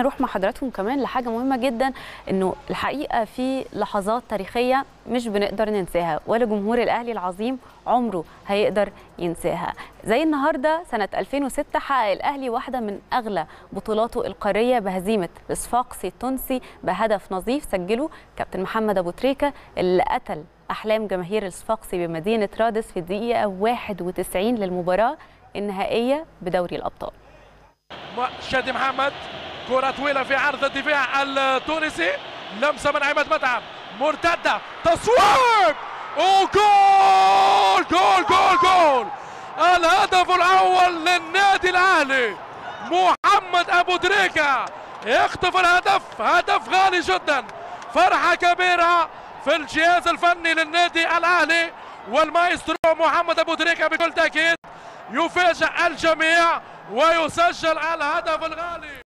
اروح مع حضراتكم كمان لحاجه مهمه جدا انه الحقيقه في لحظات تاريخيه مش بنقدر ننساها ولا جمهور الاهلي العظيم عمره هيقدر ينساها زي النهارده سنه 2006 حقق الاهلي واحده من اغلى بطولاته القاريه بهزيمه الصفاقسي التونسي بهدف نظيف سجله كابتن محمد ابو تريكه اللي قتل احلام جماهير الصفاقسي بمدينه رادس في الدقيقه 91 للمباراه النهائيه بدوري الابطال شادي محمد كرة طويلة في عرض الدفاع التونسي لمسة من عماد متعب مرتدة تصويب وجول جول جول جول الهدف الأول للنادي الأهلي محمد أبو تريكة يخطف الهدف هدف غالي جدا فرحة كبيرة في الجهاز الفني للنادي الأهلي والمايسترو محمد أبو تريكة بكل تأكيد يفاجئ الجميع ويسجل الهدف الغالي